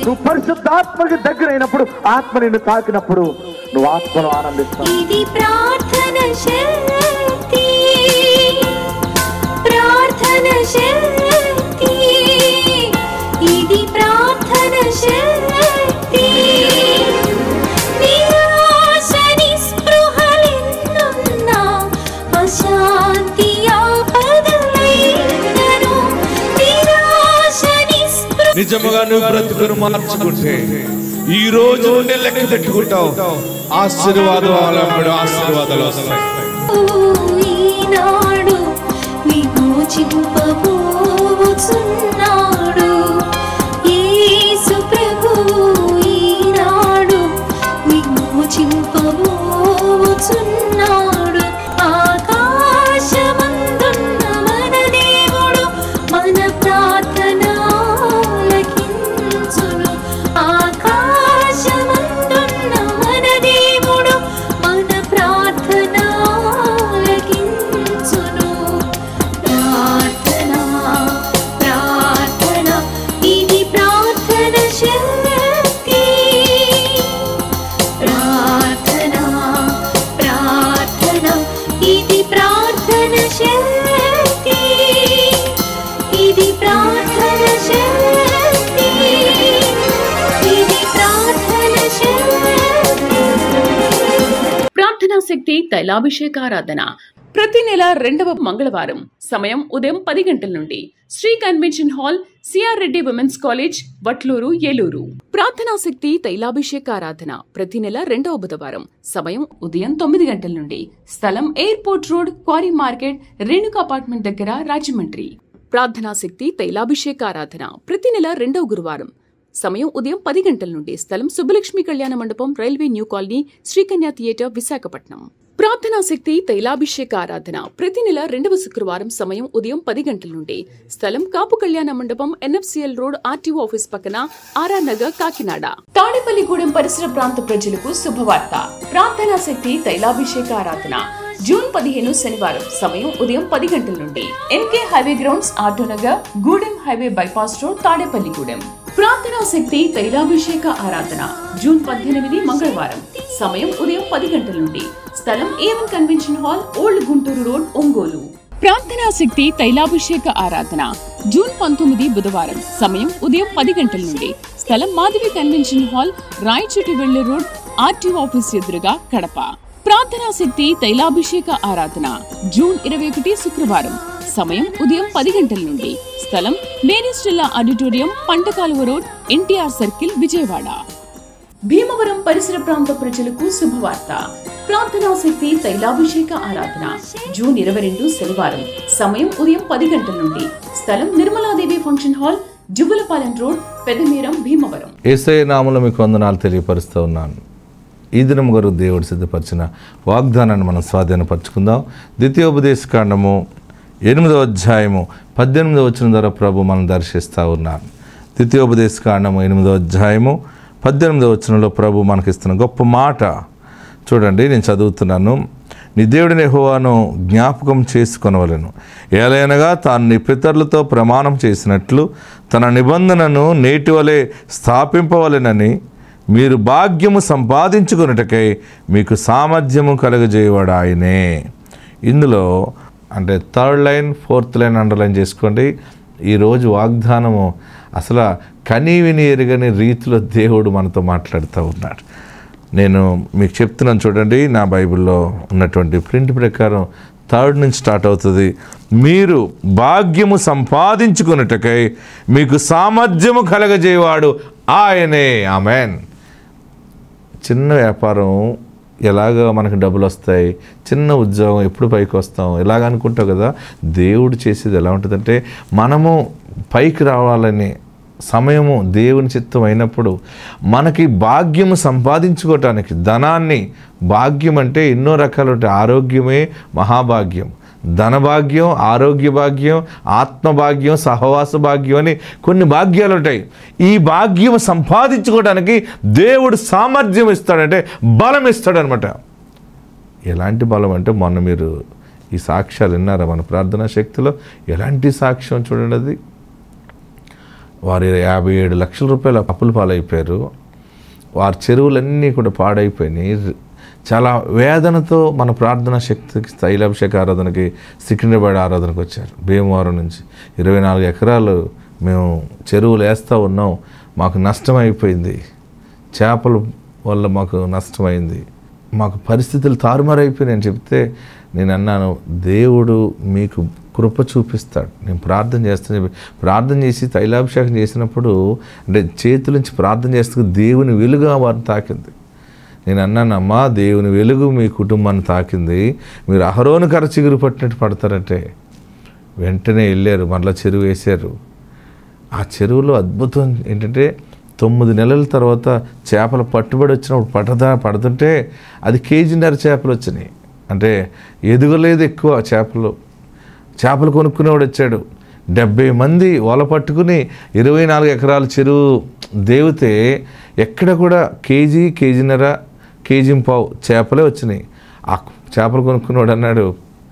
నువ్వు పరిశుద్ధాత్మకి దగ్గరైనప్పుడు ఆత్మ నిన్ను తాకినప్పుడు నువ్వు ఆత్మను ఆనందిస్తావు ఇది ప్రార్థన శక్తి ప్రార్థన శక్తి ఇది ప్రార్థన శక్తి నిరాశ నిస్పృహలెన్నున్నా అశాంతి ఆపదలైనను నిరాశ నిస్పృహ నిజముగా నువ్వు బ్రతుకును మార్చుకుంటే ఈ రోజు నుండి లెక్క పెట్టుకుంటావు ఆశీర్వాదం ఆలంబడు ఆశీర్వాదాలు వస్తాయి ఈనాడు విమోచింపబోచున్నాడు యేసు ప్రభువు ఈనాడు విమోచింపబోచున్నాడు ఆకాశమందున్న మన దేవుడు మన ప్రార్థన ఆలకించును ఆకాశమందున్న మన దేవుడు మన ప్రార్థన ఆలకించును ప్రార్థన ప్రార్థన ఇది ప్రార్థన శక్తి ప్రార్థన ప్రార్థన ఇది ప్రార్థన శక్తి ఇది ప్రార్థన శక్తి ఇది ప్రార్థన శక్తి ప్రార్థనా శక్తి తైలాభిషేకారాధన ప్రతి నెల రెండవ మంగళవారం సమయం ఉదయం పది గంటల నుండి Sri convention hall CR Reddy women's college Vatluru Eluru ప్రార్థనా శక్తి తైలాభిషేకారాధన ప్రతి నెల రెండవ బుధవారం సమయం ఉదయం తొమ్మిది గంటల నుండి స్థలం airport road quarry market Renuka apartment దగ్గర రాజమండ్రి ప్రార్థనా శక్తి తైలాభిషేకారాధన ప్రతి నెల రెండవ గురువారం సమయం ఉదయం పది గంటల నుండి స్థలం సుబ్బలక్ష్మి కళ్యాణ మండపం railway new colony Srikanya theatre Visakhapatnam ప్రార్థనా శక్తి తైలాభిషేక ఆరాధన ప్రతి నెల రెండవ శుక్రవారం సమయం ఉదయం పది గంటల నుండి స్థలం కాపు కళ్యాణ మండపం ఎన్ఎఫ్సిఎల్ రోడ్ ఆర్టీఓ ఆఫీస్ పక్కన ఆర్ఆర్ నగర్ కాకినాడ తాడేపల్లిగూడెం పరిసర ప్రాంత ప్రజలకు శుభవార్త ప్రార్థనా శక్తి తైలాభిషేక ఆరాధన జూన్ పదిహేను శనివారం సమయం ఉదయం పది గంటల నుండి NK highway grounds Autonagar Gudem highway bypass road Tadepalligudem ప్రార్థనా శక్తి తైలాభిషేక ఆరాధన జూన్ పద్దెనిమిది మంగళవారం సమయం ఉదయం పది గంటల నుండి స్థలం A one convention hall old Guntur road Ongole ప్రార్థనా శక్తి తైలాభిషేక ఆరాధన జూన్ పంతొమ్మిది బుధవారం సమయం ఉదయం పది గంటల నుండి స్థలం మాధవి కన్వెన్షన్ హాల్ రాయచోటి వెళ్లే రోడ్ ఆర్టీఓ ఆఫీస్ ఎదురుగా కడప ప్రార్థనా శక్తి తైలాభిషేక ఆరాధన జూన్ ఇరవై ఒకటి శుక్రవారం సమయం ఉదయం పది గంటల నుండి స్థలం Mary Stella auditorium Pantakaluva road NTR circle Vijayawada Bhimavaram పరిసర ప్రాంత ప్రజలకు శుభవార్త ప్రార్థనా శక్తి తైలాభిషేక ఆరాధన జూన్ ఇరవై రెండు శనివారం సమయం ఉదయం పది గంటల నుండి స్థలం Nirmaladevi function hall Juvvalapalem road Pedamiram Bhimavaram ఏసఐ నామలో మీకు వందనాలు తెలియపరుస్తూ ఉన్నాను ఈ దినం గారు దేవుడు సిద్ధపరిచిన వాగ్దానాన్ని మనం స్వాధీనపరచుకుందాం ద్వితీయోపదేశ కాండము ఎనిమిదవ అధ్యాయము పద్దెనిమిదవ వచ్చిన ద్వారా ప్రభు మనం దర్శిస్తూ ఉన్నాను ద్వితీయోపదేశ కాండము ఎనిమిదవ అధ్యాయము పద్దెనిమిదవ వచనంలో ప్రభు మనకిస్తున్న గొప్ప మాట చూడండి నేను చదువుతున్నాను నీ దేవుడిని యెహోవాను జ్ఞాపకం చేసుకొనవలెను ఏలైనగా తాను నీ పితరులతో ప్రమాణం చేసినట్లు తన నిబంధనను నేటి వలె స్థాపింపవలెనని మీరు భాగ్యము సంపాదించుకొనుటకై మీకు సామర్థ్యము కలుగజేయవాడు ఆయనే ఇందులో అంటే third line fourth line underline చేసుకోండి ఈరోజు వాగ్దానము అసలు కనీవిని ఎరగని రీతిలో దేవుడు మనతో మాట్లాడుతూ ఉన్నాడు నేను మీకు చెప్తున్నాను చూడండి నా బైబిల్లో ఉన్నటువంటి ప్రింట్ ప్రకారం థర్డ్ నుంచి స్టార్ట్ అవుతుంది మీరు భాగ్యము సంపాదించుకున్నటకై మీకు సామర్థ్యము కలగజేవాడు ఆయనే ఆమెన్ చిన్న వ్యాపారం ఎలాగ మనకు డబ్బులు వస్తాయి చిన్న ఉద్యోగం ఎప్పుడు పైకి వస్తాం ఎలాగ అనుకుంటావు కదా దేవుడు చేసేది ఎలా ఉంటుందంటే మనము పైకి రావాలని సమయము దేవుని చిత్తం అయినప్పుడు మనకి భాగ్యము సంపాదించుకోవటానికి ధనాన్ని భాగ్యం అంటే ఎన్నో రకాలు ఉంటాయి ఆరోగ్యమే మహాభాగ్యం ధనభాగ్యం ఆరోగ్య భాగ్యం ఆత్మభాగ్యం సహవాస భాగ్యం అని కొన్ని భాగ్యాలు ఉంటాయి ఈ భాగ్యం సంపాదించుకోవడానికి దేవుడు సామర్థ్యం ఇస్తాడంటే బలం ఇస్తాడనమాట ఎలాంటి బలం అంటే మొన్న మీరు ఈ సాక్ష్యాలు విన్నారా మన ప్రార్థనా శక్తిలో ఎలాంటి సాక్ష్యం చూడండి అది వారు యాభై ఏడు లక్షల రూపాయల అప్పుల పాలైపోయారు వారి చెరువులన్నీ కూడా పాడైపోయినాయి చాలా వేదనతో మన ప్రార్థన శక్తికి తైలాభిషేక ఆరాధనకి సికింద్రాబాద్ ఆరాధనకు వచ్చారు భీమవరం నుంచి ఇరవై నాలుగు ఎకరాలు మేము చెరువులు వేస్తూ ఉన్నాం మాకు నష్టం అయిపోయింది చేపల వల్ల మాకు నష్టమైంది మాకు పరిస్థితులు తారుమారైపోయినాయి అని చెప్తే నేను అన్నాను దేవుడు మీకు కృప చూపిస్తాడు నేను ప్రార్థన చేస్తాను చెప్పి ప్రార్థన చేసి తైలాభిషేకం చేసినప్పుడు అంటే చేతుల నుంచి ప్రార్థన చేస్తూ దేవుని వెలుగా వారిని తాకింది నేను అన్నాను అమ్మా దేవుని వెలుగు మీ కుటుంబాన్ని తాకింది మీరు అహరోను కర చిగురు పట్టినట్టు పడతారంటే వెంటనే వెళ్ళారు మరలా చెరువు వేశారు ఆ చెరువులో అద్భుతం ఏంటంటే తొమ్మిది నెలల తర్వాత చేపలు పట్టుబడి వచ్చినప్పుడు పడదా పడుతుంటే అది కేజీన్నర చేపలు వచ్చినాయి అంటే ఎదుగలేదు ఎక్కువ చేపలు చేపలు కొనుక్కునేవాడు వచ్చాడు డెబ్బై మంది వల పట్టుకుని ఇరవై నాలుగు ఎకరాల చెరువు దేవితే ఎక్కడ కూడా కేజీ కేజీన్నర కేజీ పావు చేపలే వచ్చినాయి ఆ చేపలు కొనుక్కునేవాడు అన్నాడు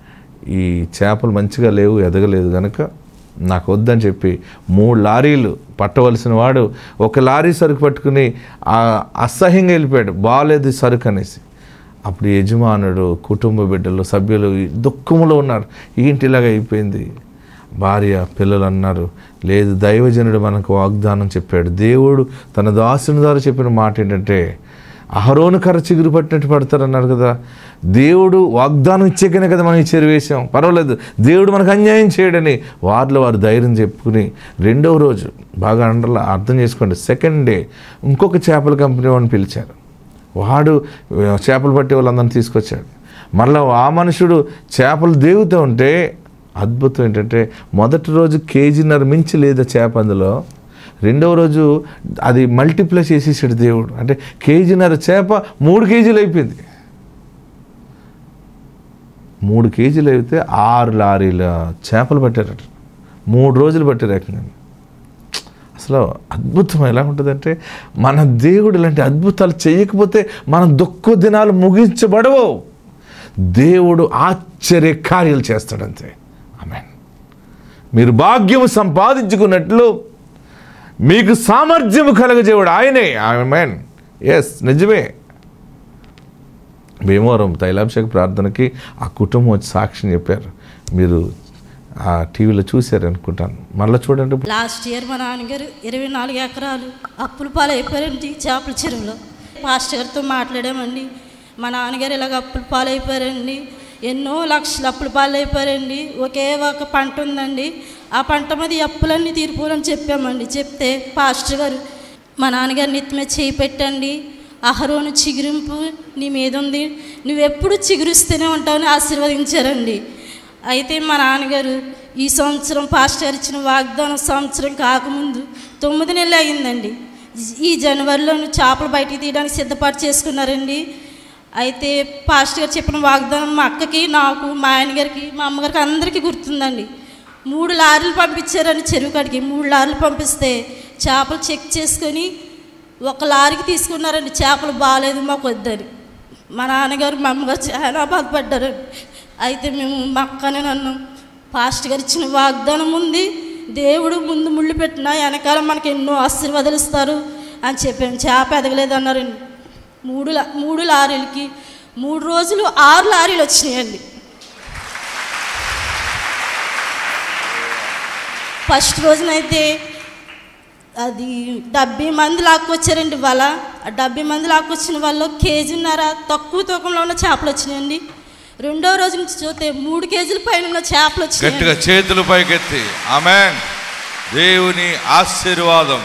ఈ చేపలు మంచిగా లేవు ఎదగలేదు కనుక నాకు వద్దని చెప్పి మూడు లారీలు పట్టవలసిన వాడు ఒక లారీ సరుకు పట్టుకుని ఆ అసహ్యంగా వెళ్ళిపోయాడు బాగాలేదు ఈ సరుకు అనేసి అప్పుడు యజమానుడు కుటుంబ బిడ్డలు సభ్యులు దుఃఖంలో ఉన్నారు ఏంటి ఇలాగ అయిపోయింది భార్య పిల్లలు అన్నారు లేదు దైవజనుడు మనకు వాగ్దానం చెప్పాడు దేవుడు తన దాసుని ద్వారా చెప్పిన మాట ఏంటంటే అహరోను కర్ర చిగురు పట్టినట్టు పడతారన్నారు కదా దేవుడు వాగ్దానం ఇచ్చేకనే కదా మనం ఈ చెరువు వేసాం పర్వాలేదు దేవుడు మనకు అన్యాయం చేయడని వారిలో వారు ధైర్యం చెప్పుకుని రెండవ రోజు బాగా అండర్లా అర్థం చేసుకోండి సెకండ్ డే ఇంకొక చేపల కంపెనీ వాడిని పిలిచారు వాడు ఆ, చేపలు పట్టే వాళ్ళందరినీ తీసుకొచ్చాడు మళ్ళీ ఆ మనుషుడు చేపలు దేవుతూ ఉంటే అద్భుతం ఏంటంటే మొదటి రోజు కేజీన్నర మించి లేదా చేప అందులో రెండవ రోజు అది మల్టిప్లై చేసేసాడు దేవుడు అంటే కేజీన్నర చేప మూడు కేజీలు అయిపోయింది మూడు కేజీలు అయితే ఆరు లారీల చేపలు పట్టారట మూడు రోజులు పట్టారు ఏకంగా అసలు అద్భుతం ఎలా ఉంటుందంటే మన దేవుడు ఇలాంటి అద్భుతాలు చేయకపోతే మన దుఃఖ దినాలు ముగించబడవు దేవుడు ఆశ్చర్య కార్యాలు చేస్తాడంతే ఆమె మీరు భాగ్యము సంపాదించుకున్నట్లు మీకు సామర్థ్యము కలగజేవాడు ఆయనే ఆమెన్ ఎస్ నిజమే భీమవరం తైలాభిషేక ప్రార్థనకి ఆ కుటుంబం వచ్చి సాక్ష్యం చెప్పారు మీరు ఆ టీవీలో చూశారు అనుకుంటాను మళ్ళీ చూడండి లాస్ట్ ఇయర్ మా నాన్నగారు ఇరవై నాలుగు ఎకరాలు అప్పుల పాలు అయిపోయారండి చేపల చెరువులో పాస్టర్ గారితో మాట్లాడామండి మా నాన్నగారు ఇలాగ అప్పుల పాలు అయిపోయారండి ఎన్నో లక్షలు అప్పుల పాలు అయిపోయారండి ఒకే ఒక పంట ఉందండి ఆ పంట మీద ఈ అప్పులన్నీ తీరిపోవాలని చెప్పామండి చెప్తే పాస్టర్ గారు మా నాన్నగారు నెత్తి మీద చేయి పెట్టండి అహరోను చిగురింపు నీ మీద ఉంది నువ్వెప్పుడు చిగురిస్తూనే ఉంటావని ఆశీర్వదించారండి అయితే మా నాన్నగారు ఈ సంవత్సరం పాస్టర్ గారు ఇచ్చిన వాగ్దానం సంవత్సరం కాకముందు తొమ్మిది నెలలు అయిందండి ఈ జనవరిలోను చేపలు బయటికి తీయడానికి సిద్ధపాటు చేసుకున్నారండి అయితే పాస్టర్ గారు చెప్పిన వాగ్దానం మా అక్కకి నాకు మా ఆయనగారికి మా అమ్మగారికి అందరికీ గుర్తుందండి మూడు లారీలు పంపించారని చెరువు కాడికి మూడు లారీలు పంపిస్తే చేపలు చెక్ చేసుకొని ఒక లారీకి తీసుకున్నారండి చేపలు బాగాలేదు మాకు వద్దని మా నాన్నగారు మా అమ్మగారు చాలా బాధపడ్డారు అయితే మేము మా అక్కనే నన్ను పాస్ట్ గారు ఇచ్చిన వాగ్దానం ఉంది దేవుడు ముందు ముళ్ళు పెట్టినా వెనకాల మనకి ఎన్నో ఆశీర్వాదాలు ఇస్తారు అని చెప్పాము చేప ఎదగలేదు అన్నారండి మూడు లా- మూడు లారీలకి మూడు రోజులు ఆరు లారీలు వచ్చినాయండి ఫస్ట్ రోజునైతే అది డెబ్బై మంది లాక్కొచ్చారండి వాళ్ళ ఆ డెబ్బై మంది లాక్కొచ్చిన వాళ్ళు కేజీన్నర తక్కువ తూకంలో ఉన్న చేపలు వచ్చినాయండి రెండో రోజు నుంచి చూస్తే మూడు కేజీల పైన ఉన్న చేపలు గట్టిగా వచ్చినాయి చేతులు పైకెత్తి ఆమెన్ దేవుని ఆశీర్వాదం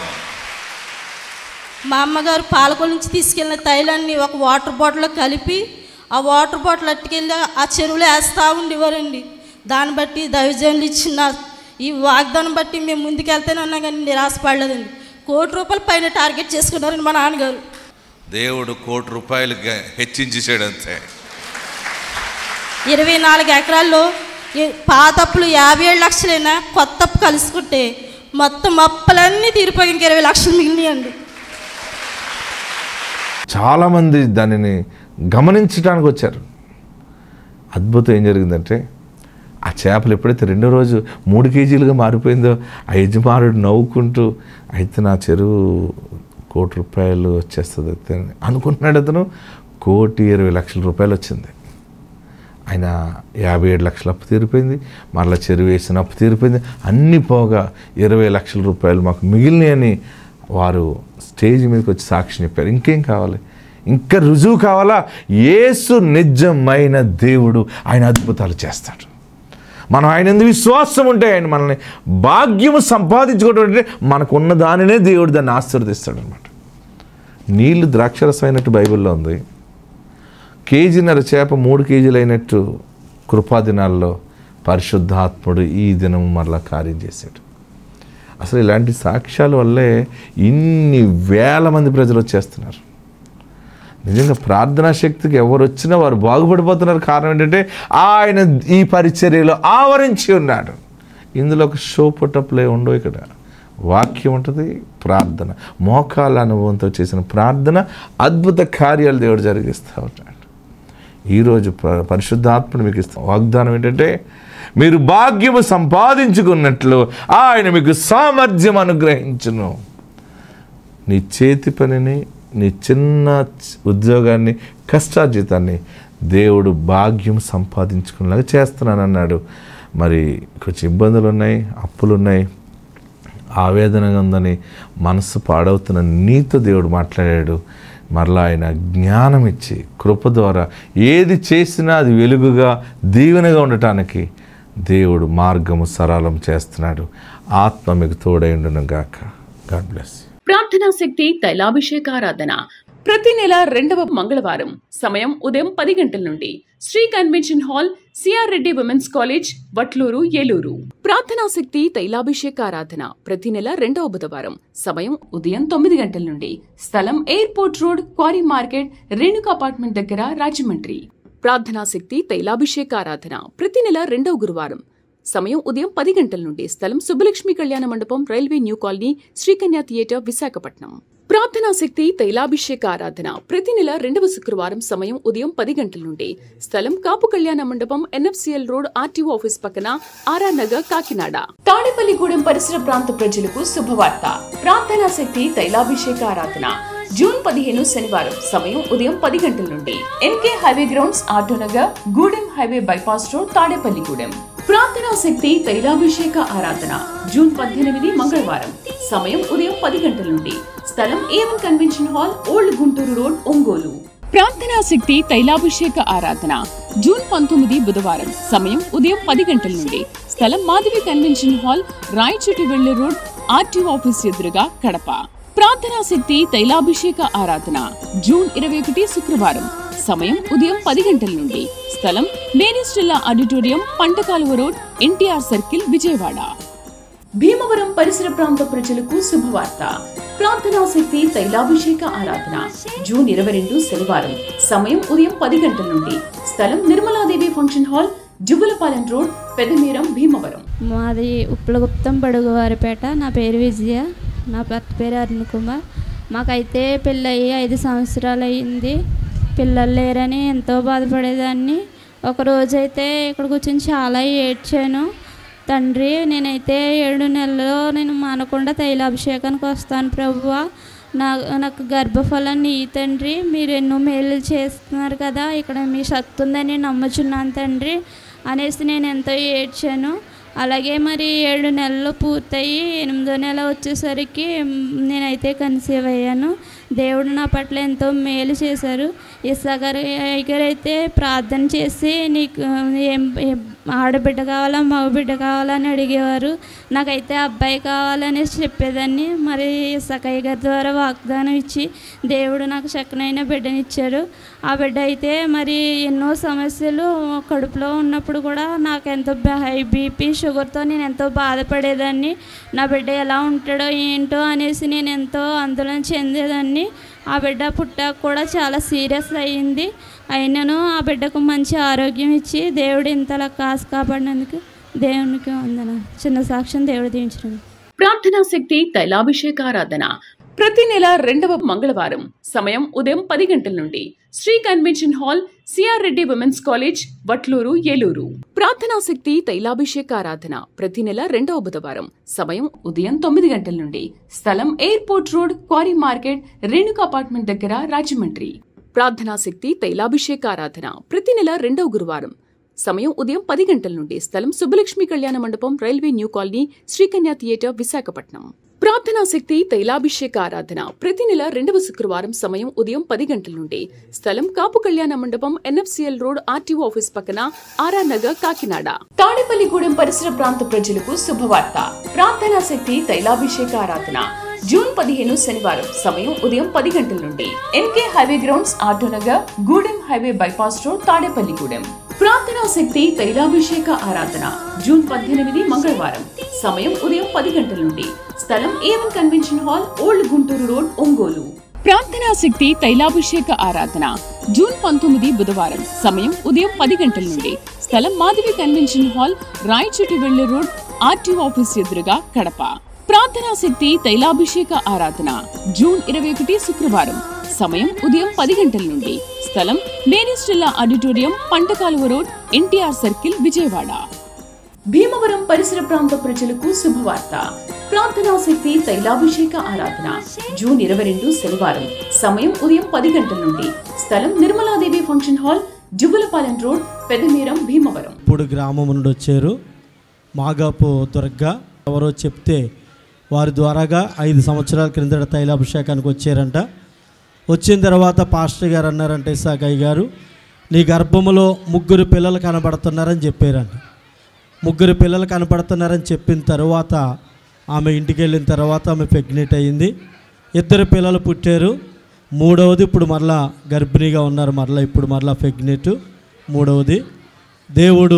మా అమ్మగారు పాలకొల నుంచి తీసుకెళ్ళిన తైలాన్ని ఒక వాటర్ బాటిల్లో కలిపి ఆ వాటర్ బాటిల్ అట్టుకెళ్ళి ఆ చెరువులో వేస్తూ ఉండేవారండి దాన్ని బట్టి దైవజనులు ఇచ్చిన ఈ వాగ్దానం బట్టి మేము ముందుకెళ్తేనన్నా కానీ నిరాశపడలేదండి కోటి రూపాయల పైన టార్గెట్ చేసుకున్నారండి మా నాన్నగారు దేవుడు కోటి రూపాయలు హెచ్చించేసాడు అంతే ఇరవై నాలుగు ఎకరాల్లో ఈ పాత అప్పులు యాభై ఏడు లక్షలైనా కొత్త అప్పు కలుసుకుంటే మొత్తం అప్పులన్నీ తీరిపోయి ఇంక ఇరవై లక్షలు మిగిలినాయండి చాలామంది దానిని గమనించడానికి వచ్చారు అద్భుతం ఏం జరిగిందంటే ఆ చేపలు ఎప్పుడైతే రెండో రోజు మూడు కేజీలుగా మారిపోయిందో ఆ యజమానుడు నవ్వుకుంటూ అయితే నా చెరువు కోటి రూపాయలు వచ్చేస్తుంది అయితే అని అనుకుంటున్నాడు అతను కోటి ఇరవై లక్షల రూపాయలు వచ్చింది ఆయన యాభై ఏడు లక్షల అప్పు తీరిపోయింది మరలా చెరువు వేసిన అప్పు తీరిపోయింది అన్నీ పోగా ఇరవై లక్షల రూపాయలు మాకు మిగిలినాయని వారు స్టేజ్ మీదకి వచ్చి సాక్షి చెప్పారు ఇంకేం కావాలి ఇంకా రుజువు కావాలా యేసు నిజమైన దేవుడు ఆయన అద్భుతాలు చేస్తాడు మనం ఆయన ఎందుకు విశ్వాసం ఉంటే ఆయన మనల్ని భాగ్యము సంపాదించుకోవడం అంటే మనకున్న దానినే దేవుడు దాన్ని ఆశీర్వదిస్తాడు అనమాట నీళ్లు ద్రాక్షరసం అయినట్టు బైబిల్లో ఉంది కేజీన్నర చేప మూడు కేజీలు అయినట్టు కృపాదినాల్లో పరిశుద్ధాత్ముడు ఈ దినం మరలా కార్యం చేశాడు అసలు ఇలాంటి సాక్ష్యాల వల్లే ఇన్ని వేల మంది ప్రజలు వచ్చేస్తున్నారు నిజంగా ప్రార్థనా శక్తికి ఎవరు వచ్చినా వారు బాగుపడిపోతున్నారు కారణం ఏంటంటే ఆయన ఈ పరిచర్యలో ఆవరించి ఉన్నాడు ఇందులో ఒక షో పుట్టప్లే ఉండవు ఇక్కడ వాక్యం ఉంటుంది ప్రార్థన మోకాల అనుభవంతో చేసిన ప్రార్థన అద్భుత కార్యాలు దేవుడు జరిగిస్తూ ఉంటాడు ఈరోజు ప- పరిశుద్ధాత్మను మీకు ఇస్తాం వాగ్దానం ఏంటంటే మీరు భాగ్యము సంపాదించుకున్నట్లు ఆయన మీకు సామర్థ్యం అనుగ్రహించును నీ చేతి పనిని నీ చిన్న చ- ఉద్యోగాన్ని కష్టార్జితాన్ని దేవుడు భాగ్యం సంపాదించుకునేలాగా చేస్తున్నానన్నాడు మరి కొంచెం ఇబ్బందులు ఉన్నాయి అప్పులు ఉన్నాయి ఆవేదనగా ఉందని మనసు పాడవుతున్న నీతో దేవుడు మాట్లాడాడు మరలా ఆయన జ్ఞానం ఇచ్చి కృప ద్వారా ఏది చేసినా అది వెలుగుగా దీవెనగా ఉండటానికి దేవుడు మార్గము సరళం చేస్తున్నాడు ఆత్మ మీకు తోడైండును గాక గాడ్ బ్లెస్ ప్రార్థనా శక్తి తైలాభిషేకారాధన ప్రతి నెల రెండవ మంగళవారం సమయం ఉదయం పది గంటల నుండి Sri convention hall CR Reddy women's college Vatluru Eluru ప్రార్థనా శక్తి తైలాభిషేకారాధన ప్రతి నెల రెండవ బుధవారం సమయం ఉదయం తొమ్మిది గంటల నుండి స్థలం airport road quarry market Renuka apartment దగ్గర రాజమండ్రి ప్రార్థనా శక్తి తైలాభిషేకారాధన ప్రతి నెల రెండవ గురువారం సమయం ఉదయం పది గంటల నుండి స్థలం సుబ్బలక్ష్మి కళ్యాణ మండపం railway new colony Srikanya theatre Visakhapatnam ప్రార్థనా శక్తి తైలాభిషేక ఆరాధన ప్రతి నెల రెండవ శుక్రవారం సమయం ఉదయం పది గంటల నుండి స్థలం కాపు కళ్యాణ మండపం ఎన్ఎఫ్సిఎల్ రోడ్ ఆర్టీఓ ఆఫీస్ పక్కన ఆర్ఆర్ నగర్ కాకినాడ తాడేపల్లిగూడెం పరిసర ప్రాంత ప్రజలకు శుభవార్త ప్రార్థనా శక్తి తైలాభిషేక ఆరాధన జూన్ పదిహేను శనివారం సమయం ఉదయం పది గంటల నుండి NK highway grounds Autonagar Gudem highway bypass road Tadepalligudem ప్రార్థనా శక్తి తైలాభిషేక ఆరాధన జూన్ పద్దెనిమిది మంగళవారం సమయం ఉదయం పది గంటల నుండి స్థలం A one convention hall old Guntur road Ongole ప్రార్థనా శక్తి తైలాభిషేక ఆరాధన జూన్ పంతొమ్మిది బుధవారం సమయం ఉదయం పది గంటల నుండి స్థలం మాధవి కన్వెన్షన్ హాల్ రాయచోటి వెళ్లే రోడ్ ఆర్టీఓ ఆఫీస్ ఎదురుగా కడప ప్రార్థనా శక్తి తైలాభిషేక ఆరాధన జూన్ ఇరవై ఒకటి శుక్రవారం సమయం ఉదయం పది గంటల నుండి స్థలం Mary Stella auditorium Pantakaluva road NTR circle Vijayawada Bhimavaram పరిసర ప్రాంత ప్రజలకు శుభవార్త ప్రార్థనా శక్తి తైలాభిషేక ఆరాధన జూన్ ఇరవై రెండు శనివారం సమయం ఉదయం పది గంటల నుండి స్థలం Nirmaladevi function hall Juvvalapalem road Pedamiram Bhimavaram మాది ఉప్పలగుప్తం బడుగువారిపేట నా పేరు విజయ నా భర్త పేరు అరుణ్ కుమార్ మాకైతే పెళ్ళయి ఐదు సంవత్సరాలు అయింది పిల్లలు లేరని ఎంతో బాధపడేదాన్ని ఒక రోజైతే ఇక్కడ కూర్చొని చాలా ఏడ్చాను తండ్రి నేనైతే ఏడు నెలల్లో నేను మానకుండా తైలాభిషేకానికి వస్తాను ప్రభువా నా నాకు గర్భఫలాన్ని ఈ తండ్రి మీరు ఎన్నో మేలు చేస్తున్నారు కదా ఇక్కడ మీ శక్తి ఉందని నమ్ముచున్నాను తండ్రి అనేసి నేను ఎంతో ఏడ్చాను అలాగే మరి ఏడు నెలలు పూర్తయి ఎనిమిదో నెల వచ్చేసరికి మ్, నేనైతే కన్సీవ్ అయ్యాను దేవుడు నా పట్ల ఎంతో మేలు చేశారు ఇస్సాగారు గారు అయితే ప్రార్థన చేసి నీకు ఏం ఏం ఆడబిడ్డ కావాలా మగబిడ్డ కావాలా అని అడిగేవారు నాకైతే అబ్బాయి కావాలని చెప్పేదాన్ని మరి సకయ్య గారి ద్వారా వాగ్దానం ఇచ్చి దేవుడు నాకు చక్కనైన బిడ్డనిచ్చారు ఆ బిడ్డ అయితే మరి ఎన్నో సమస్యలు కడుపులో ఉన్నప్పుడు కూడా నాకు ఎంతో హై బీపీ షుగర్తో నేను ఎంతో బాధపడేదాన్ని నా బిడ్డ ఎలా ఉంటాడో ఏంటో అనేసి నేను ఎంతో ఆందోళన చెందేదాన్ని ఆ బిడ్డ పుట్టాక కూడా చాలా సీరియస్ అయ్యింది అయినను ఆ బిడ్డకు మంచి ఆరోగ్యం ఇచ్చి దేవుడు ఇంతలా కాసు కాపాడినందుకు దేవునికి వందన చిన్న సాక్ష్యం దేవుడు దీవించడం ప్రార్థనా శక్తి తైలాభిషేకారాధన ప్రతి నెల రెండవ మంగళవారం సమయం ఉదయం పది గంటల నుండి Sri convention hall CR Reddy women's college Vatluru Eluru ప్రార్థనా శక్తి తైలాభిషేక ఆరాధన ప్రతి నెల రెండవ బుధవారం సమయం ఉదయం తొమ్మిది గంటల నుండి స్థలం airport road quarry market Renuka apartment దగ్గర రాజమండ్రి ప్రార్థనా శక్తి తైలాభిషేక ఆరాధన ప్రతి నెల రెండవ గురువారం సమయం ఉదయం పది గంటల నుండి స్థలం సుబ్బలక్ష్మి కళ్యాణ మండపం railway new colony Srikanya theatre Visakhapatnam ప్రార్థనా శక్తి తైలాభిషేక ఆరాధన ప్రతి నెల రెండవ శుక్రవారం సమయం ఉదయం పది గంటల నుండి స్థలం కాపు కళ్యాణ మండపం ఎన్ఎఫ్సిఎల్ రోడ్ ఆర్టీఓ ఆఫీస్ పక్కన ఆర్ఆర్ నగర్ కాకినాడ తాడేపల్లిగూడెం పరిసర ప్రాంత ప్రజలకు శుభవార్త ప్రార్థనా శక్తి తైలాభిషేక ఆరాధన జూన్ పదిహేను శనివారం సమయం ఉదయం పది గంటల నుండి NK highway grounds Autonagar Gudem highway bypass road Tadepalligudem ప్రార్థనా శక్తి తైలాభిషేక ఆరాధన జూన్ పద్దెనిమిది మంగళవారం సమయం ఉదయం పది గంటల నుండి స్థలం A one convention hall old Guntur road Ongole ప్రార్థనా శక్తి తైలాభిషేక ఆరాధన జూన్ పంతొమ్మిది బుధవారం సమయం ఉదయం పది గంటల నుండి స్థలం మాధవి కన్వెన్షన్ హాల్ రాయచోటి వెళ్లే రోడ్ ఆర్టీఓ ఆఫీస్ ఎదురుగా కడప ప్రార్థనా శక్తి తైలాభిషేక ఆరాధన జూన్ ఇరవై ఒకటి శుక్రవారం సమయం ఉదయం పది గంటల నుండి స్థలం Mary Stella auditorium Pantakaluva road NTR circle Vijayawada Bhimavaram పరిసర ప్రాంత ప్రజలకు శుభవార్త ప్రార్థనా శక్తి తైలాభిషేక ఆరాధన జూన్ ఇరవై రెండు శనివారం సమయం ఉదయం పది గంటల నుండి స్థలం Nirmaladevi function hall Juvvalapalem road Pedamiram Bhimavaram ఇప్పుడు గ్రామం నుండి వచ్చారు మాగాపు దుర్గ ఎవరో చెప్తే వారి ద్వారాగా ఐదు సంవత్సరాల క్రిందట తైలాభిషేకానికి వచ్చారంట వచ్చిన తర్వాత పాస్టర్ గారు అన్నారంటే ఇసాకయ్య గారు నీ గర్భములో ముగ్గురు పిల్లలు కనబడుతున్నారని చెప్పారంట ముగ్గురు పిల్లలు కనపడుతున్నారని చెప్పిన తర్వాత ఆమె ఇంటికి వెళ్ళిన తర్వాత ఆమె ప్రెగ్నెంట్ అయ్యింది ఇద్దరు పిల్లలు పుట్టారు మూడవది ఇప్పుడు మరలా గర్భిణీగా ఉన్నారు మరలా ఇప్పుడు మరలా ప్రెగ్నెంట్ మూడవది దేవుడు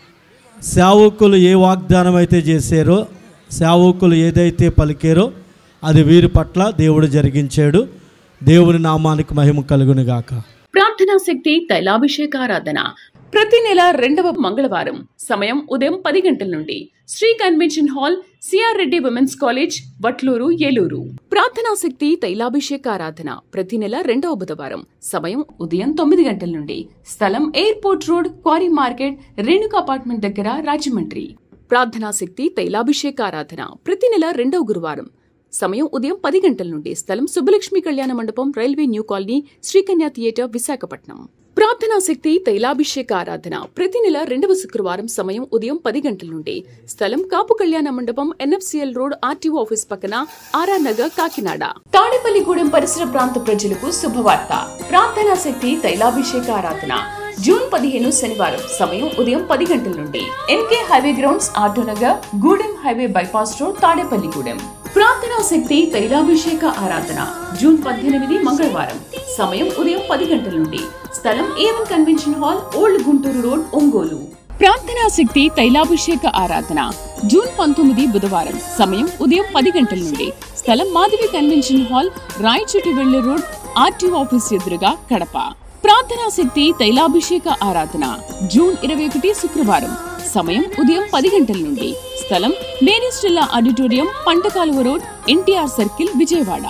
సేవకులు ఏ వాగ్దానం అయితే చేశారో సేవకులు ఏదైతే పలికారో అది వీరి పట్ల దేవుడు జరిగించాడు దేవుని నామానికి మహిమ కలుగునుగాక ప్రార్థనా శక్తి తైలాభిషేకారాధన ప్రతి నెల రెండవ మంగళవారం సమయం ఉదయం పది గంటల నుండి Sri convention hall CR Reddy women's college Vatluru Eluru ప్రార్థనా శక్తి తైలాభిషేకారాధన ప్రతి నెల రెండవ బుధవారం సమయం ఉదయం తొమ్మిది గంటల నుండి స్థలం airport road quarry market Renuka apartment దగ్గర రాజమండ్రి ప్రార్థనా శక్తి తైలాభిషేకారాధన ప్రతి నెల రెండవ గురువారం సమయం ఉదయం పది గంటల నుండి స్థలం సుబ్బలక్ష్మి కళ్యాణ మండపం railway new colony Srikanya theatre Visakhapatnam ప్రార్థనా శక్తి తైలాభిషేక ఆరాధన ప్రతి నెల రెండవ శుక్రవారం సమయం ఉదయం పది గంటల నుండి స్థలం కాపు కళ్యాణ మండపం ఎన్ఎఫ్సిఎల్ రోడ్ ఆర్టీఓ ఆఫీస్ పక్కన ఆర్ఆర్ నగర్ కాకినాడ తాడేపల్లిగూడెం పరిసర ప్రాంత ప్రజలకు శుభవార్త ప్రార్థనా శక్తి తైలాభిషేక ఆరాధన జూన్ పదిహేను శనివారం సమయం ఉదయం పది గంటల నుండి NK highway grounds Autonagar Gudem highway bypass road Tadepalligudem ప్రార్థనా శక్తి తైలాభిషేక ఆరాధన జూన్ పద్దెనిమిది మంగళవారం సమయం ఉదయం పది గంటల నుండి స్థలం A one convention hall old Guntur road Ongole ప్రార్థనా శక్తి తైలాభిషేక ఆరాధన జూన్ పంతొమ్మిది బుధవారం సమయం ఉదయం పది గంటల నుండి స్థలం మాధవి కన్వెన్షన్ హాల్ రాయచోటి వెళ్లే రోడ్ ఆర్టీఓ ఆఫీస్ ఎదురుగా కడప ప్రార్థనా శక్తి తైలాభిషేక ఆరాధన జూన్ ఇరవై ఒకటి శుక్రవారం సమయం ఉదయం పది గంటల నుండి స్థలం Mary Stella auditorium Pantakaluva road NTR circle Vijayawada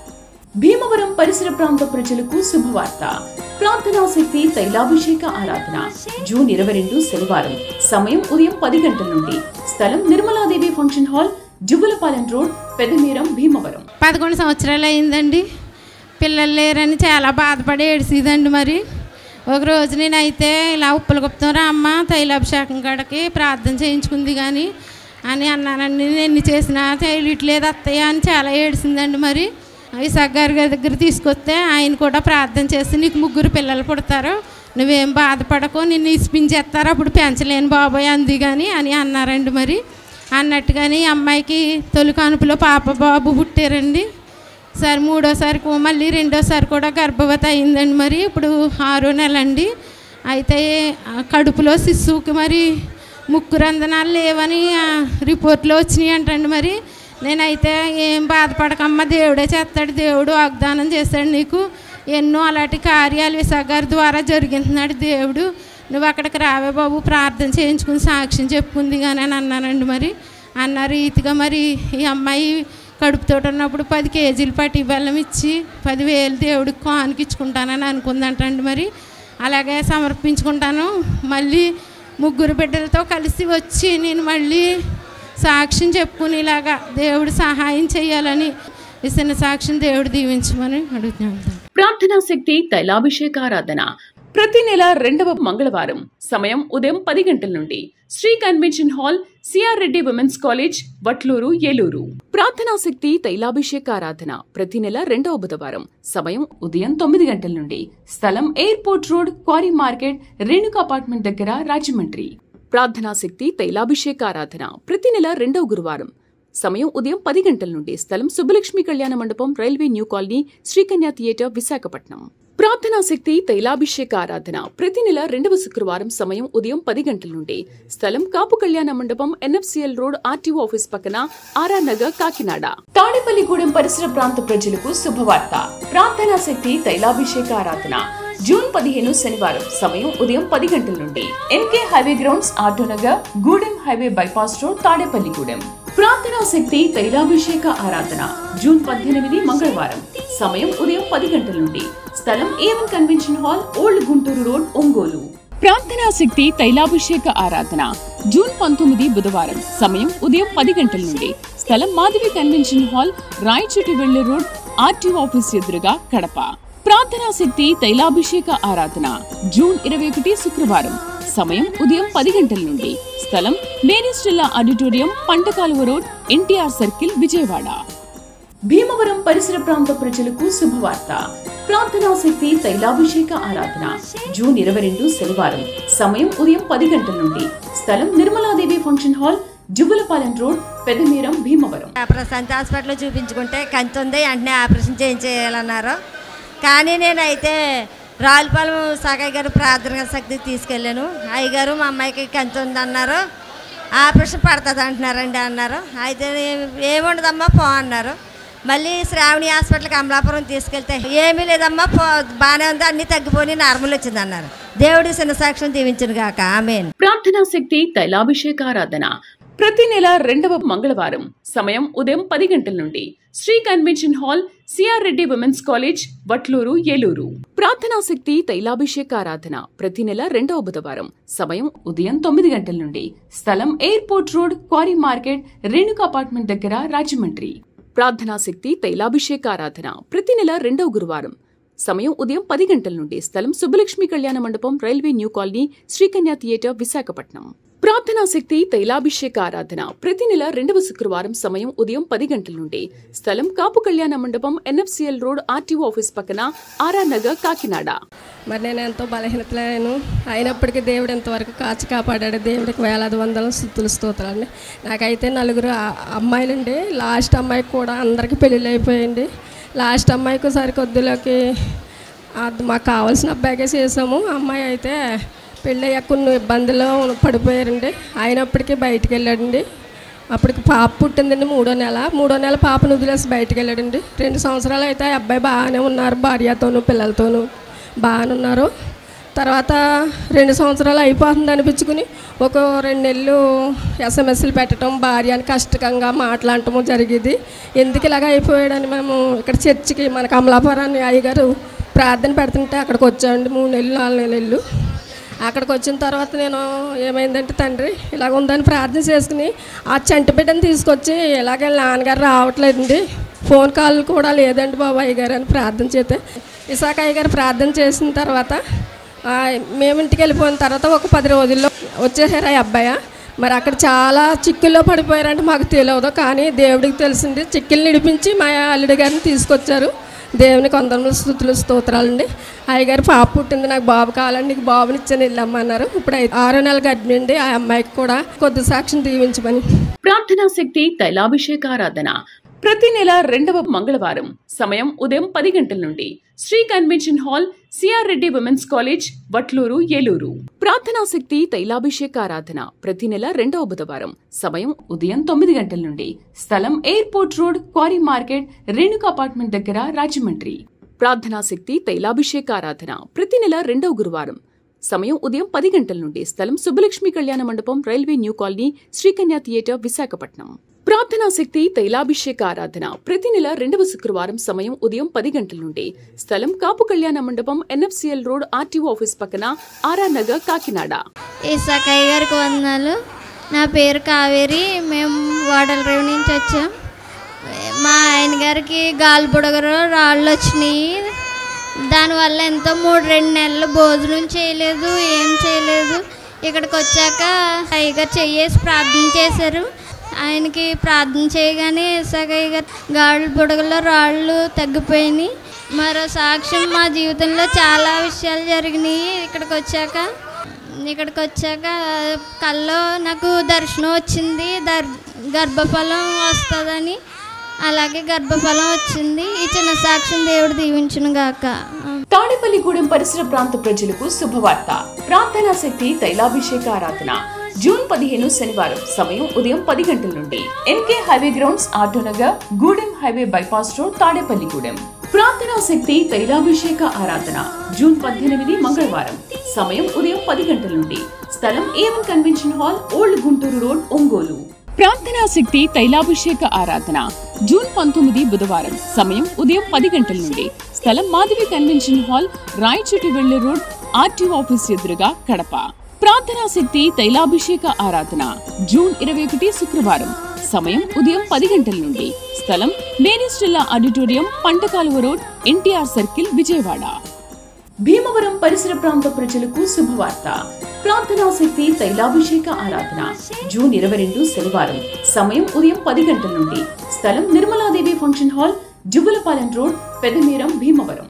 Bhimavaram పరిసర ప్రాంత ప్రజలకు శుభవార్త ప్రార్థనా శక్తి తైలాభిషేక ఆరాధన జూన్ ఇరవై రెండు శనివారం సమయం ఉదయం పది గంటల నుండి స్థలం Nirmaladevi function hall Juvvalapalem road Pedamiram Bhimavaram పదకొండు సంవత్సరాలు అయిందండి పిల్లలు లేరని చాలా బాధపడి ఏడిసిదండి మరి ఒక రోజు నేనైతే ఇలా ఉప్పుల గుప్తం రామ్మ తైలాభిషేకం కాడకి ప్రార్థన చేయించుకుంది కానీ అని అన్నానండి నేను ఎన్ని చేసినా తైలిట్లేదు అత్తయ్య అని చాలా ఏడిసిందండి మరి ఇసాక్ గారి దగ్గర తీసుకొస్తే ఆయన కూడా ప్రార్థన చేసి నీకు ముగ్గురు పిల్లలు పుడతారు నువ్వేం బాధపడకు నిన్ను ఇసిపించేస్తారు అప్పుడు పెంచలేను బాబాయ్ అంది కానీ అని అన్నారండి మరి అన్నట్టుగాని ఈ అమ్మాయికి తొలి కానుపులో పాప బాబు పుట్టారండి సరే మూడోసారి కూ- మళ్ళీ రెండోసారి కూడా గర్భవతి అయిందండి మరి ఇప్పుడు ఆరో నెల అండి అయితే ఆ కడుపులో శిశువుకి మరి ముక్కు రంధనాలు లేవని ఆ, రిపోర్ట్లో వచ్చినాయి అంటండి మరి నేనైతే ఏం బాధపడకమ్మా దేవుడే చేస్తాడు దేవుడు వాగ్దానం చేస్తాడు నీకు ఎన్నో అలాంటి కార్యాలు విశాఖ గారి ద్వారా జరిగిస్తున్నాడు దేవుడు నువ్వు అక్కడికి రావే బాబు ప్రార్థన చేయించుకుని సాక్ష్యం చెప్పుకుంది కానీ అని అన్నానండి మరి అన్న రీతిగా మరి ఈ అమ్మాయి కడుపుతో ఉన్నప్పుడు పది కేజీలు పట్టి బెల్లం ఇచ్చి పదివేలు దేవుడికి కానుక ఇచ్చుకుంటానని అనుకుందంటండి మరి అలాగే సమర్పించుకుంటాను మళ్ళీ ముగ్గురు బిడ్డలతో కలిసి వచ్చి నేను మళ్ళీ సాక్ష్యం చెప్పుకునేలాగా దేవుడు సహాయం చేయాలని ఇసిన సాక్ష్యం దేవుడు దీవించమని అడుగుతున్నాను ప్రార్థనా శక్తి తైలాభిషేకారాధన ప్రతి నెల రెండవ మంగళవారం సమయం ఉదయం పది గంటల నుండి Sri convention hall CR Reddy women's college Vatluru Eluru ప్రార్థనా శక్తి తైలాభిషేకారాధన ప్రతి నెల రెండవ బుధవారం సమయం ఉదయం తొమ్మిది గంటల నుండి స్థలం airport road quarry market Renuka apartment దగ్గర రాజమండ్రి ప్రార్థనా శక్తి తైలాభిషేకారాధన ప్రతి నెల రెండవ గురువారం సమయం ఉదయం పది గంటల నుండి స్థలం సుబ్బలక్ష్మి కళ్యాణ మండపం railway new colony Srikanya theatre Visakhapatnam ప్రార్థనా శక్తి తైలాభిషేక ఆరాధన ప్రతి నెల రెండవ శుక్రవారం సమయం ఉదయం పది గంటల నుండి స్థలం కాపు కళ్యాణ మండపం ఎన్ఎఫ్సిఎల్ రోడ్ ఆర్టీఓ ఆఫీస్ పక్కన ఆర్ఆర్ నగర్ కాకినాడ తాడేపల్లిగూడెం పరిసర ప్రాంత ప్రజలకు శుభవార్త ప్రార్థనా శక్తి తైలాభిషేక ఆరాధన జూన్ పదిహేను శనివారం సమయం ఉదయం పది గంటల నుండి NK highway grounds Autonagar Gudem highway bypass road Tadepalligudem ప్రార్థనా శక్తి తైలాభిషేక ఆరాధన జూన్ పద్దెనిమిది మంగళవారం సమయం ఉదయం పది గంటల నుండి స్థలం A one convention hall old Guntur road Ongole ప్రార్థనా శక్తి తైలాభిషేక ఆరాధన జూన్ పంతొమ్మిది బుధవారం సమయం ఉదయం పది గంటల నుండి స్థలం Madhavi convention hall Rayachoti road RTO office ఎదురుగా కడప ప్రార్థనా శక్తి తైలాభిషేక ఆరాధన జూన్ ఇరవై ఒకటి శుక్రవారం సమయం ఉదయం పది గంటల నుండి స్థలం Mary Stella auditorium Pantakaluva road NTR circle Vijayawada Bhimavaram పరిసర ప్రాంత ప్రజలకు శుభవార్త ప్రార్థనా శక్తి తైలాభిషేక ఆరాధన జూన్ ఇరవై రెండు శనివారం సమయం ఉదయం పది గంటల నుండి స్థలం Nirmaladevi function hall Juvvalapalem road Pedamiram Bhimavaram Prashant హాస్పిటల్లో చూపించుకుంటే కంచి ఉంది వెంటనే ఆపరేషన్ చేయించేయాలన్నారు కానీ నేనైతే రావులపాలెం సాగయ్య గారు ప్రార్థన శక్తికి తీసుకెళ్ళాను అయ్యగారు మా అమ్మాయికి కంచి ఉంది అన్నారు ఆపరేషన్ పడుతుంది అంటున్నారండి అన్నారు అయితే ఏ- ఏముండదమ్మా పో అన్నారు మళ్ళీ శ్రావణి హాస్పిటల్కి అమలాపురం తీసుకెళ్తే ఏమీ లేదమ్మా పో బాగానే ఉంది అన్నీ తగ్గిపోయి నార్మల్ వచ్చింది అన్నారు దేవుడి చిన్న సాక్ష్యం దీవించును గాక ఆమెన్ ప్రార్థనా శక్తి తైలాభిషేకారాధన ప్రతి నెల రెండవ మంగళవారం సమయం ఉదయం పది గంటల నుండి Sri convention hall CR Reddy women's college Vatluru Eluru ప్రార్థనా శక్తి తైలాభిషేకారాధన ప్రతి నెల రెండవ బుధవారం సమయం ఉదయం తొమ్మిది గంటల నుండి స్థలం airport road quarry market Renuka apartment దగ్గర రాజమండ్రి ప్రార్థనా శక్తి తైలాభిషేకారాధన ప్రతి నెల రెండవ గురువారం సమయం ఉదయం పది గంటల నుండి స్థలం సుబ్బలక్ష్మి కళ్యాణ మండపం railway new colony Srikanya theatre Visakhapatnam ప్రార్థనా శక్తి తైలాభిషేక ఆరాధన ప్రతి నెల రెండవ శుక్రవారం సమయం ఉదయం పది గంటల నుండి స్థలం కాపు కళ్యాణ మండపం ఎన్ఎఫ్సిఎల్ రోడ్ ఆర్టీఓ ఆఫీస్ పక్కన ఆర్ఆర్ నగర్ కాకినాడ మరి నేను ఎంతో బలహీనతలేను అయినప్పటికీ దేవుడు ఎంతవరకు కాచి కాపాడాడు దేవుడికి వేలాది వందల స్థుతులు స్తోత్రాలండి నాకైతే నలుగురు ఆ- అమ్మాయిలండి లాస్ట్ అమ్మాయికి కూడా అందరికీ పెళ్ళిళ్ళు అయిపోయింది లాస్ట్ అమ్మాయికి సరికొద్దులోకి అది మాకు కావాల్సిన అబ్బాయికే చేసాము అమ్మాయి అయితే పెళ్ళయ్యాక కొన్ని ఇబ్బందులు పడిపోయారండి అయినప్పటికీ బయటికి వెళ్ళాడండి అప్పటికి పాప పుట్టిందండి మూడో నెల మూడో నెల పాపను వదిలేసి బయటికి వెళ్ళాడండి రెండు సంవత్సరాలు అయితే ఆ అబ్బాయి బాగానే ఉన్నారు భార్యతోనూ పిల్లలతోనూ బాగానే ఉన్నారు తర్వాత రెండు సంవత్సరాలు అయిపోతుంది అనిపించుకుని ఒక రెండు నెలలు ఎస్ఎంఎస్లు పెట్టడం భార్య అని కష్టంగా మాట్లాడటము జరిగేది ఎందుకు ఇలాగ అయిపోయాడని మేము ఇక్కడ చర్చికి మన కమలాపురాన్ని అయ్యగారు ప్రార్థన పెడుతుంటే అక్కడికి వచ్చామండి మూడు నెలలు నాలుగు నెలలు అక్కడికి వచ్చిన తర్వాత నేను ఏమైందంటే తండ్రి ఇలాగ ఉందని ప్రార్థన చేసుకుని ఆ చంటి బిడ్డని తీసుకొచ్చి ఇలాగ నాన్నగారు రావట్లేదండి ఫోన్ కాల్ కూడా లేదండి బాబు అయ్యగారు అని ప్రార్థన చేస్తే ఇసాక అయ్యగారు ప్రార్థన చేసిన తర్వాత ఆ, మేము ఇంటికి వెళ్ళిపోయిన తర్వాత ఒక పది రోజుల్లో వచ్చేసారు ఆ అబ్బాయి మరి అక్కడ చాలా చిక్కుల్లో పడిపోయారంటే మాకు తెలియదు కానీ దేవుడికి తెలిసింది చిక్కులు నిడిపించి మా అల్లుడి గారిని తీసుకొచ్చారు దేవుని కొందరు స్థుతులు స్తోత్రాలండి అయ్యగారు పాప పుట్టింది నాకు బాబు కావాలండి నీకు బాబుని ఇచ్చాను వెళ్ళమ్మన్నారు ఇప్పుడు ఐ- ఆరో నెల గర్భిణి ఆ అమ్మాయికి కూడా కొద్ది సాక్ష్యం దీవించమని ప్రార్థనా శక్తి తైలాభిషేకారాధన ప్రతి నెల రెండవ మంగళవారం సమయం ఉదయం పది గంటల నుండి Sri convention hall CR Reddy women's college Vatluru Eluru ప్రార్థనా శక్తి తైలాభిషేకారాధన ప్రతి నెల రెండవ బుధవారం సమయం ఉదయం తొమ్మిది గంటల నుండి స్థలం airport road quarry market Renuka apartment దగ్గర రాజమండ్రి ప్రార్థనా శక్తి తైలాభిషేకారాధన ప్రతి నెల రెండవ గురువారం సమయం ఉదయం పది గంటల నుండి స్థలం సుబ్బలక్ష్మి కళ్యాణ మండపం railway new colony Srikanya theatre Visakhapatnam ప్రార్థనా శక్తి తైలాభిషేక ఆరాధన ప్రతి నెల రెండవ శుక్రవారం సమయం ఉదయం పది గంటల నుండి స్థలం కాపు కళ్యాణ మండపం ఎన్ఎఫ్సిఎల్ రోడ్ ఆర్టీఓ ఆఫీస్ పక్కన ఆర్ఆర్ నగర్ కాకినాడ ఈసాకయ్య గారికి వందనాలు నా పేరు కావేరి మేము వాడల రేవు నుంచి వచ్చాం మా ఆయన గారికి గాలి బుడగరు రాళ్ళు వచ్చినాయి దానివల్ల ఎంతో మూడు రెండు నెలలు భోజనం చేయలేదు ఏం చేయలేదు ఇక్కడికి వచ్చాక అయ్యగారు చెయ్యేసి ప్రార్థన చేశారు ఆయనకి ప్రార్థన చేయగానే ఇసాకయ్య గారు గాలి బుడగలో రాళ్ళు తగ్గిపోయినాయి మరో సాక్ష్యం మా జీవితంలో చాలా విషయాలు జరిగినాయి ఇక్కడికి వచ్చాక ఇక్కడికి వచ్చాక కల్లో నాకు దర్శనం వచ్చింది దర్ గర్భఫలం వస్తుందని అలాగే గర్భఫలం వచ్చింది ఈ చిన్న సాక్ష్యం దేవుడు దీవించును గాక తాడేపల్లిగూడెం పరిసర ప్రాంత ప్రజలకు శుభవార్త ప్రార్థనా శక్తి తైలాభిషేక ఆరాధన జూన్ పదిహేను శనివారం సమయం ఉదయం పది గంటల నుండి NK highway grounds Autonagar Gudem highway bypass road Tadepalligudem ప్రార్థనా శక్తి తైలాభిషేక ఆరాధన జూన్ పద్దెనిమిది మంగళవారం సమయం ఉదయం పది గంటల నుండి స్థలం A one convention hall old Guntur road Ongole ప్రార్థనా శక్తి తైలాభిషేక ఆరాధన జూన్ పంతొమ్మిది బుధవారం సమయం ఉదయం పది గంటల నుండి స్థలం మాధవి కన్వెన్షన్ హాల్ రాయచోటి వెళ్లే రోడ్ ఆర్టీఓ ఆఫీస్ ఎదురుగా కడప ప్రార్థనా శక్తి తైలాభిషేక ఆరాధన జూన్ ఇరవై ఒకటి శుక్రవారం సమయం ఉదయం పది గంటల నుండి స్థలం Mary Stella auditorium Pantakaluva road NTR circle Vijayawada Bhimavaram పరిసర ప్రాంత ప్రజలకు శుభవార్త ప్రార్థనా శక్తి తైలాభిషేక ఆరాధన జూన్ ఇరవై రెండు శనివారం సమయం ఉదయం పది గంటల నుండి స్థలం Nirmaladevi function hall Juvvalapalem road Pedamiram Bhimavaram